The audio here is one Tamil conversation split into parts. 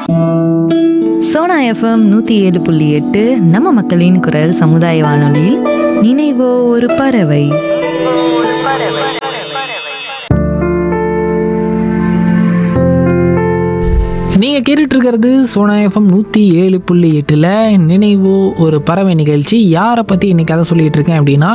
சோனா எஃப்எம் நூற்றி ஏழு புள்ளி எட்டு நம்ம மக்களின் குரல் சமுதாய வானொலியில் நினைவோ ஒரு பறவை நீங்கள் கேட்டுட்டு இருக்கிறது சோனா எஃப்எம் நூற்றி ஏழு புள்ளி எட்டில் நினைவு ஒரு பறவை நிகழ்ச்சி யாரை பற்றி இன்னைக்கு கதை சொல்லிட்டு இருக்கேன் அப்படின்னா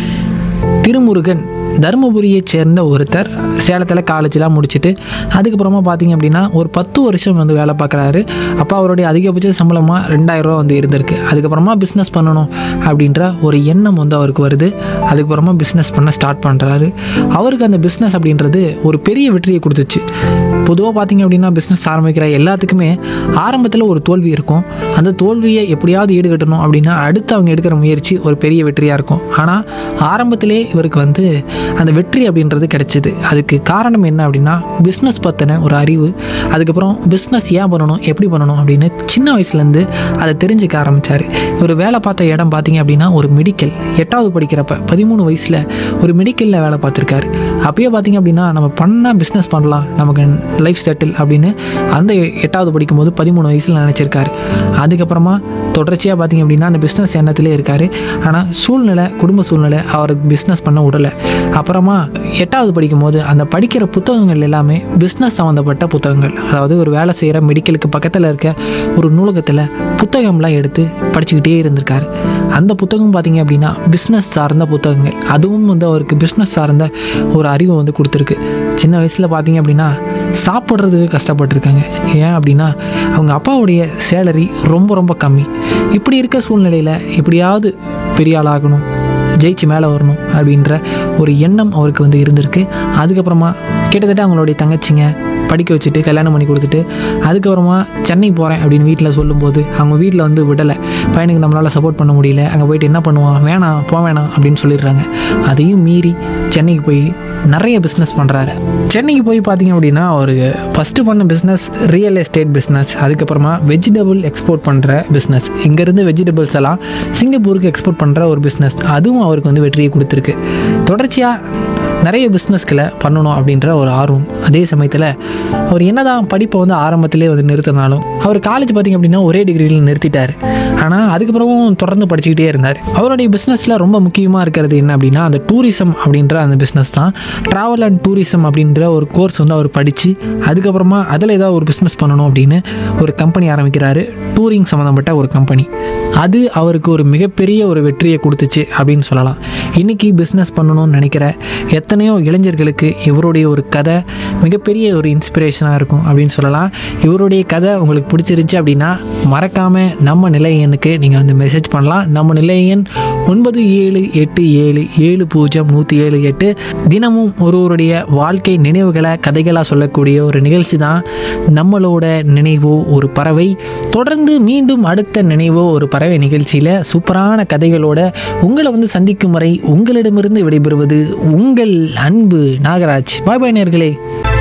திருமுருகன் தருமபுரியைச் சேர்ந்த ஒருத்தர் சேலத்தில் காலேஜெலாம் முடிச்சுட்டு அதுக்கப்புறமா பார்த்தீங்க அப்படின்னா ஒரு பத்து வருஷம் வந்து வேலை பார்க்குறாரு அப்போ அவருடைய அதிகபட்ச சம்பளமாக ரெண்டாயிரம் ரூபா வந்து இருந்திருக்கு அதுக்கப்புறமா பிஸ்னஸ் பண்ணணும் அப்படின்ற ஒரு எண்ணம் வந்து அவருக்கு வருது அதுக்கப்புறமா பிஸ்னஸ் பண்ண ஸ்டார்ட் பண்ணுறாரு அவருக்கு அந்த பிஸ்னஸ் அப்படின்றது ஒரு பெரிய வெற்றியை கொடுத்துச்சு பொதுவாக பார்த்தீங்க அப்படின்னா பிஸ்னஸ் ஆரம்பிக்கிற எல்லாத்துக்குமே ஆரம்பத்தில் ஒரு தோல்வி இருக்கும் அந்த தோல்வியை எப்படியாவது ஈடுகட்டணும் அப்படின்னா அடுத்து அவங்க எடுக்கிற முயற்சி ஒரு பெரிய வெற்றியாக இருக்கும் ஆனால் ஆரம்பத்திலே இவருக்கு வந்து அந்த வெற்றி அப்படின்றது கிடைச்சிது அதுக்கு காரணம் என்ன அப்படின்னா பிஸ்னஸ் பற்றின ஒரு அறிவு அதுக்கப்புறம் பிஸ்னஸ் ஏன் பண்ணணும் எப்படி பண்ணணும் அப்படின்னு சின்ன வயசுலேருந்து அதை தெரிஞ்சுக்க ஆரம்பித்தார் ஒரு வேலை பார்த்த இடம் பார்த்தீங்க அப்படின்னா ஒரு மெடிக்கல் எட்டாவது படிக்கிறப்ப பதிமூணு வயசில் ஒரு மெடிக்கலில் வேலை பார்த்துருக்காரு அப்பயே பார்த்தீங்க அப்படின்னா நம்ம பண்ணால் பிஸ்னஸ் பண்ணலாம் நமக்கு லைஃப் செட்டில் அப்படின்னு அந்த எட்டாவது படிக்கும்போது பதிமூணு வயசில் நினச்சிருக்காரு அதுக்கப்புறமா தொடர்ச்சியாக பார்த்தீங்க அப்படின்னா அந்த பிஸ்னஸ் எண்ணத்திலே இருக்கார் ஆனால் சூழ்நிலை குடும்ப சூழ்நிலை அவருக்கு பிஸ்னஸ் பண்ண விடலை அப்புறமா எட்டாவது படிக்கும்போது அந்த படிக்கிற புத்தகங்கள் எல்லாமே பிஸ்னஸ் சம்மந்தப்பட்ட புத்தகங்கள் அதாவது ஒரு வேலை செய்கிற மெடிக்கலுக்கு பக்கத்தில் இருக்க ஒரு நூலகத்தில் புத்தகம்லாம் எடுத்து படிச்சுக்கிட்டே இருந்திருக்காரு அந்த புத்தகம் பார்த்தீங்க அப்படின்னா பிஸ்னஸ் சார்ந்த புத்தகங்கள் அதுவும் வந்து அவருக்கு பிஸ்னஸ் சார்ந்த ஒரு அறிவு வந்து கொடுத்துருக்கு சின்ன வயசில் பார்த்தீங்க அப்படின்னா சாப்பிட்றதுக்கு கஷ்டப்பட்டிருக்காங்க ஏன் அப்படின்னா அவங்க அப்பாவுடைய சேலரி ரொம்ப ரொம்ப கம்மி இப்படி இருக்க சூழ்நிலையில் எப்படியாவது பெரிய ஆளாகணும் ஜெயிச்சு மேலே வரணும் அப்படின்ற ஒரு எண்ணம் அவருக்கு வந்து இருந்திருக்கு அதுக்கப்புறமா கிட்டத்தட்ட அவங்களுடைய தங்கச்சிங்க படிக்க வச்சுட்டு கல்யாணம் பண்ணி கொடுத்துட்டு அதுக்கப்புறமா சென்னை போகிறேன் அப்படின்னு வீட்டில் சொல்லும்போது அவங்க வீட்டில் வந்து விடலை பையனுக்கு நம்மளால் சப்போர்ட் பண்ண முடியல அங்கே போயிட்டு என்ன பண்ணுவான் வேணாம் போக வேணாம் அப்படின்னு சொல்லிடுறாங்க அதையும் மீறி சென்னைக்கு போய் நிறைய பிஸ்னஸ் பண்ணுறாரு சென்னைக்கு போய் பார்த்தீங்க அப்படின்னா அவர் ஃபஸ்ட்டு பண்ண பிஸ்னஸ் ரியல் எஸ்டேட் பிஸ்னஸ் அதுக்கப்புறமா வெஜிடபிள் எக்ஸ்போர்ட் பண்ணுற பிஸ்னஸ் இங்கேருந்து வெஜிடபிள்ஸ் எல்லாம் சிங்கப்பூருக்கு எக்ஸ்போர்ட் பண்ணுற ஒரு பிஸ்னஸ் அதுவும் அவருக்கு வந்து வெற்றியை கொடுத்துருக்கு தொடர்ச்சியாக நிறைய பிஸ்னஸ்களை பண்ணணும் அப்படின்ற ஒரு ஆர்வம் அதே சமயத்தில் அவர் என்னதான் படிப்பை வந்து ஆரம்பத்திலே வந்து நிறுத்தினாலும் அவர் காலேஜ் பார்த்திங்க அப்படின்னா ஒரே டிகிரியில் நிறுத்திட்டார் ஆனால் அதுக்கப்புறமும் தொடர்ந்து படிச்சுக்கிட்டே இருந்தார் அவருடைய பிஸ்னஸில் ரொம்ப முக்கியமாக இருக்கிறது என்ன அப்படின்னா அந்த டூரிசம் அப்படின்ற அந்த பிஸ்னஸ் தான் ட்ராவல் அண்ட் டூரிசம் அப்படின்ற ஒரு கோர்ஸ் வந்து அவர் படித்து அதுக்கப்புறமா அதில் ஏதாவது ஒரு பிஸ்னஸ் பண்ணணும் அப்படின்னு ஒரு கம்பெனி ஆரம்பிக்கிறாரு டூரிங் சம்மந்தப்பட்ட ஒரு கம்பெனி அது அவருக்கு ஒரு மிகப்பெரிய ஒரு வெற்றியை கொடுத்துச்சு அப்படின்னு சொல்லலாம் இன்றைக்கி பிஸ்னஸ் பண்ணணும்னு நினைக்கிற எத்தனையோ இளைஞர்களுக்கு இவருடைய ஒரு கதை மிகப்பெரிய ஒரு இன்ஸ்பிரேஷனாக இருக்கும் அப்படின்னு சொல்லலாம் இவருடைய கதை உங்களுக்கு பிடிச்சிருந்துச்சி அப்படின்னா மறக்காமல் நம்ம நிலையனுக்கு நீங்கள் வந்து மெசேஜ் பண்ணலாம் நம்ம நிலையன் ஒன்பது ஏழு எட்டு ஏழு ஏழு பூஜ்ஜியம் நூற்றி ஏழு எட்டு தினமும் ஒருவருடைய வாழ்க்கை நினைவுகளை கதைகளாக சொல்லக்கூடிய ஒரு நிகழ்ச்சி தான் நம்மளோட நினைவோ ஒரு பறவை தொடர்ந்து மீண்டும் அடுத்த நினைவோ ஒரு பறவை நிகழ்ச்சியில் சூப்பரான கதைகளோட உங்களை வந்து சந்திக்கும் வரை உங்களிடமிருந்து விடைபெறுவது உங்கள் அன்பு நாகராஜ் பாய் பாய் நேர்களே